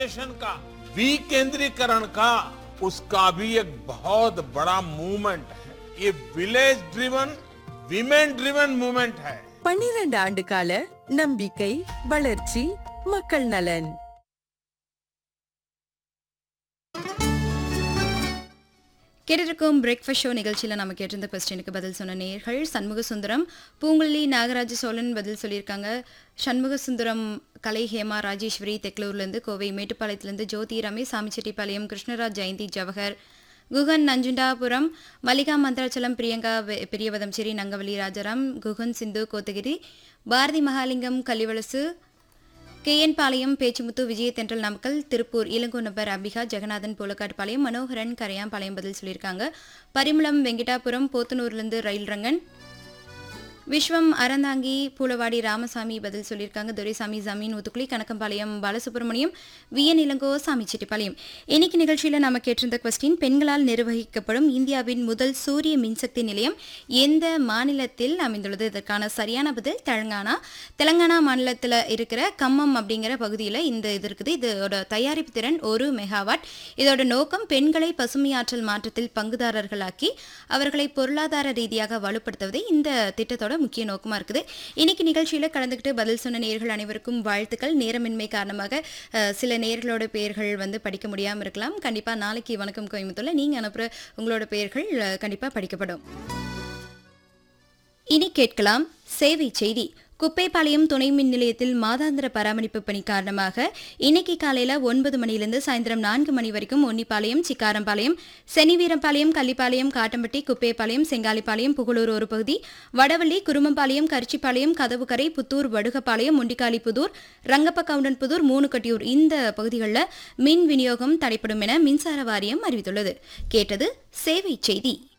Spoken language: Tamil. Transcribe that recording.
डिजिटलाइजेशन का विकेंद्रीकरण का उसका भी एक बहुत बड़ा मूवमेंट है ये village driven women driven movement है பன்னிரண்டு ஆண்டு கால நம்பிக்கை வளர்ச்சி மக்கள் நலன் கேட்டிருக்கும் பிரேக்ஃபாஸ்ட் ஷோ நிகழ்ச்சியில் நம்ம கேட்டிருந்த கொஸ்டினுக்கு பதில் சொன்ன நேர்கள் சண்முக சுந்தரம் பூங்குழலி நாகராஜ சோழன் பதில் சொல்லியிருக்காங்க சண்முக சுந்தரம் கலை ஹேமா ராஜேஸ்வரி தெக்லூர்லேருந்து கோவை மேட்டுப்பாளையத்துலேருந்து ஜோதி ரமேஷ் சாமிச்செட்டிப்பாளையம் கிருஷ்ணராஜ் ஜெயந்தி ஜவஹர் குகன் நஞ்சுண்டாபுரம் மல்லிகா மந்திராச்சலம் பிரியங்கா வெ- பெரியவதம்சேரி நங்கவலி ராஜாராம் குகன் சிந்து கோத்தகிரி பாரதி மகாலிங்கம் கலிவலசு கேஎன் பாளையம் பேச்சுமுத்து விஜய தென்றல் நாமக்கல் திருப்பூர் இளங்கோ நபர் அம்பிகா ஜெகநாதன் போலக்காட்டுப்பாளையம் மனோகரன் கரையாம்பாளையம் பதில் சொல்லியிருக்காங்க பரிமளம் வெங்கிட்டாபுரம் போத்தனூர்லேருந்து ரயில் ரங்கன் விஸ்வம் அறந்தாங்கி பூலவாடி ராமசாமி பதில் சொல்லியிருக்காங்க துரைசாமி ஜமீன் ஊத்துக்குளி கணக்கம்பாளையம் பாலசுப்ரமணியம் விஎன் இளங்கோ சாமி செட்டிப்பாளையம் இன்னைக்கு நிகழ்ச்சியில் நாம கேட்டிருந்த கொஸ்டின் பெண்களால் நிர்வகிக்கப்படும் இந்தியாவின் முதல் சூரிய மின்சக்தி நிலையம் எந்த மாநிலத்தில் அமைந்துள்ளது இதற்கான சரியான பதில் தெலங்கானா தெலங்கானா மாநிலத்தில் இருக்கிற கம்மம் அப்படிங்கிற பகுதியில் இந்த இது இருக்குது இதோட தயாரிப்பு திறன் ஒரு மெகாவாட் இதோட நோக்கம் பெண்களை பசுமையாற்றல் மாற்றத்தில் பங்குதாரர்களாக்கி அவர்களை பொருளாதார ரீதியாக வலுப்படுத்துவதே இந்த திட்டத்தோட முக்கிய நோக்கமா இருக்குது இன்னைக்கு நிகழ்ச்சியில கலந்துக்கிட்டு பதில் சொன்ன நேர்கள் அனைவருக்கும் வாழ்த்துக்கள் நேரமின்மை காரணமாக அஹ், சில நேர்களோட பெயர்கள் வந்து படிக்க முடியாம இருக்கலாம் கண்டிப்பா நாளைக்கு வணக்கம் கோயம்புத்தூர்ல நீங்க அனுப்புற உங்களோட பெயர்கள் அஹ், கண்டிப்பா படிக்கப்படும் இனி கேட்கலாம் சேவை செய்தி குப்பைப்பாளையம் துணை மின் நிலையத்தில் மாதாந்திர பராமரிப்பு பணி காரணமாக இன்னைக்கு காலையில ஒன்பது மணிலிருந்து சாயந்தரம் நான்கு மணி வரைக்கும் ஒன்னிப்பாளையம் சிக்காரம்பாளையம் செனிவீரம்பாளையம் கள்ளிப்பாளையம் காட்டம்பட்டி குப்பைப்பாளையம் செங்காலிப்பாளையம் புகழூர் ஒரு பகுதி வடவள்ளி குருமம்பாளையம் கரிச்சிப்பாளையம் கதவுக்கரை புத்தூர் வடுகப்பாளையம் முண்டிக்காலிப்புதூர் ரங்கப்ப கவுண்டன்புதூர் மூணுக்கட்டியூர் இந்த பகுதிகளில் மின் விநியோகம் தடைப்படும் என மின்சார வாரியம் அறிவித்துள்ளது கேட்டது சேவை செய்தி